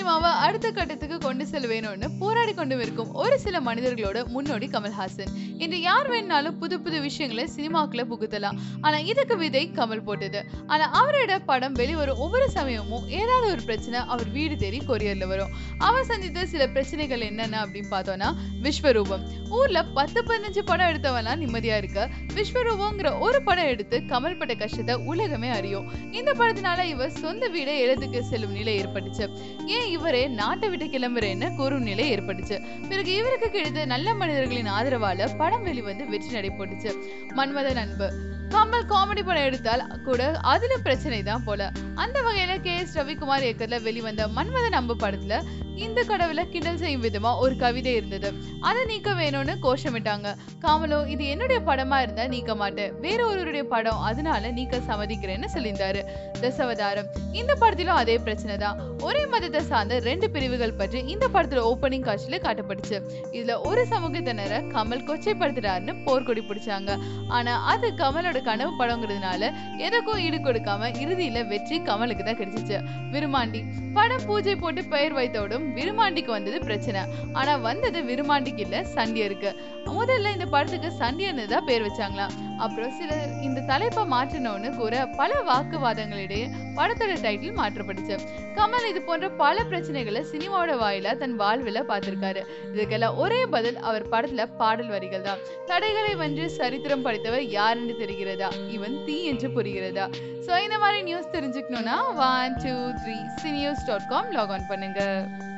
சினிமாவை அடுத்த கட்டத்துக்கு கொண்டு செல்ல வேணும்னு போராடி கொண்டு இருக்கும் ஒரு சில மனிதர்களோட முன்னோடி கமல்ஹாசன் இன்று யார் வேணாலும் புது புது விஷயங்களை சினிமாக்குள்ள புகுத்தலாம் ஆனா இதுக்கு விதை கமல் போட்டது ஆனா அவரோட படம் வெளிவரும் ஒவ்வொரு சமயமும் ஏதாவது ஒரு பிரச்சனை அவர் வீடு தேடி கொரியர்ல வரும் அவர் சந்தித்த சில பிரச்சனைகள் என்னென்ன அப்படின்னு பார்த்தோம்னா விஸ்வரூபம் ஊர்ல பத்து பதினஞ்சு படம் எடுத்தவன்லாம் நிம்மதியா இருக்க விஸ்வரூபங்கிற ஒரு படம் எடுத்து கமல் பட்ட கஷ்டத்தை உலகமே அறியும் இந்த படத்தினால இவர் சொந்த வீடை எழுதுக்கு செல்லும் நிலை ஏற்பட்டுச்சு ஏன் இவரே நாட்டை விட்டு கிளம்புறேன்னு கூறும் நிலை ஏற்பட்டுச்சு பிறகு இவருக்கு கிடைத்த நல்ல மனிதர்களின் ஆதரவால படம் வெளிவந்து வெற்றி நடை போட்டுச்சு மன்மத நண்பு கமல் காமெடி படம் எடுத்தால் கூட அதுல பிரச்சனை தான் போல அந்த வகையில கே எஸ் ரவிக்குமார் இயக்கத்துல வெளிவந்த மன்மத நம்பு படத்துல இந்த கடவுளை கிண்டல் செய்யும் விதமா ஒரு கவிதை இருந்தது அதை நீக்க வேணும்னு கோஷமிட்டாங்க காமலும் இது என்னுடைய படமா இருந்தா நீக்க மாட்டேன் வேற ஒருவருடைய படம் அதனால நீக்க சம்மதிக்கிறேன்னு சொல்லியிருந்தாரு தசவதாரம் இந்த படத்திலும் அதே பிரச்சனை தான் ஒரே மதத்தை சார்ந்த ரெண்டு பிரிவுகள் பற்றி இந்த படத்துல ஓப்பனிங் காட்சியில காட்டப்பட்டுச்சு இதுல ஒரு சமூகத்தினரை கமல் கொச்சைப்படுத்துறாருன்னு போர்க்கொடி பிடிச்சாங்க ஆனா அது கமலோட கனவு படங்கிறதுனால எதுக்கும் ஈடு கொடுக்காம இறுதியில வெற்றி கமலுக்கு தான் கிடைச்சிச்சு விருமாண்டி படம் பூஜை போட்டு பெயர் வைத்தோடும் விருமாண்டிக்கு வந்தது பிரச்சனை ஆனா வந்தது விருமாண்டிக்கு இல்ல சண்டியருக்கு முதல்ல இந்த படத்துக்கு சண்டியன்னு தான் பேர் வச்சாங்களாம் அப்புறம் சில இந்த தலைப்பை மாற்றணும்னு கூற பல வாக்குவாதங்களிடையே படத்தோட டைட்டில் மாற்றப்பட்டுச்சு கமல் இது போன்ற பல பிரச்சனைகளை சினிமாவோட வாயிலா தன் வாழ்வில் பார்த்திருக்காரு இதுக்கெல்லாம் ஒரே பதில் அவர் படத்துல பாடல் வரிகள் தான் தடைகளை வென்று சரித்திரம் படித்தவர் யாருன்னு தெரிகிறதா இவன் தீ என்று புரிகிறதா ஸோ இந்த மாதிரி நியூஸ் தெரிஞ்சுக்கணும்னா one two three cinenews dot com log on பண்ணுங்க